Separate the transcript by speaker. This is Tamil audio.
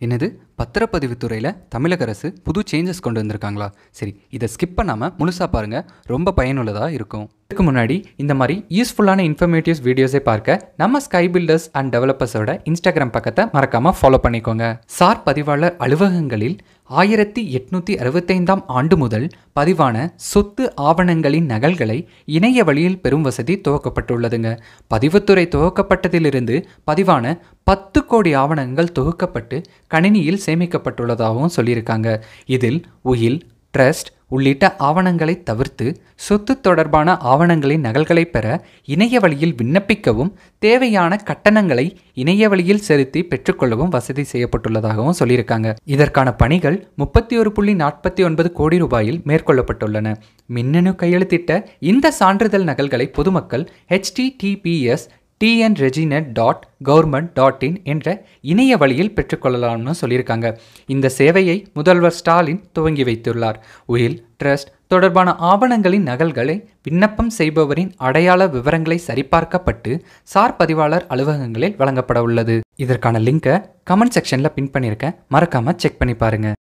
Speaker 1: என்னது பத்திரப்பதிவுத்துறையில் தமிழக அரசு புது சேஞ்சஸ் கொண்டு வந்திருக்காங்களா சரி இதை ஸ்கிப் பண்ணாமல் முழுசாக பாருங்கள் ரொம்ப பயனுள்ளதாக இருக்கும் இதுக்கு முன்னாடி இந்த மாதிரி யூஸ்ஃபுல்லான இன்ஃபர்மேட்டிவ்ஸ் வீடியோஸை பார்க்க நம்ம ஸ்கை பில்டர்ஸ் அண்ட் டெவலப்பர்ஸோட இன்ஸ்டாகிராம் பக்கத்தை மறக்காமல் ஃபாலோ பண்ணிக்கோங்க சார் பதிவாளர் அலுவலகங்களில் ஆயிரத்தி எட்நூற்றி அறுபத்தைந்தாம் ஆண்டு முதல் பதிவான சொத்து ஆவணங்களின் நகல்களை இணைய வழியில் பெறும் வசதி துவக்கப்பட்டுள்ளதுங்க பதிவுத்துறை துவக்கப்பட்டதிலிருந்து பதிவான பத்து கோடி ஆவணங்கள் தொகுக்கப்பட்டு கணினியில் சேமிக்கப்பட்டுள்ளதாகவும் சொல்லியிருக்காங்க இதில் உயில் ட்ரஸ்ட் உள்ளிட்ட ஆவணங்களை தவிர்த்து சொத்து தொடர்பான ஆவணங்களின் நகல்களை பெற இணைய வழியில் விண்ணப்பிக்கவும் தேவையான கட்டணங்களை இணைய வழியில் செலுத்தி பெற்றுக்கொள்ளவும் வசதி செய்யப்பட்டுள்ளதாகவும் சொல்லியிருக்காங்க இதற்கான பணிகள் முப்பத்தி ஒரு புள்ளி நாற்பத்தி ஒன்பது கோடி ரூபாயில் மேற்கொள்ளப்பட்டுள்ளன மின்னணு கையெழுத்திட்ட இந்த சான்றிதழ் நகல்களை பொதுமக்கள் HTTPS TN reginet dot government dot in என்ற இணைய வழியில் பெற்றுக்கொள்ளலாம்னு சொல்லியிருக்காங்க இந்த சேவையை முதல்வர் ஸ்டாலின் துவங்கி வைத்துள்ளார் உயில் ட்ரஸ்ட் தொடர்பான ஆவணங்களின் நகல்களை விண்ணப்பம் செய்பவரின் அடையாள விவரங்களை சரிபார்க்கப்பட்டு சார் பதிவாளர் அலுவலகங்களில் வழங்கப்பட உள்ளது இதற்கான லிங்கை கமெண்ட் செக்ஷனில் பின் பண்ணியிருக்கேன் மறக்காமல் செக் பண்ணி பாருங்கள்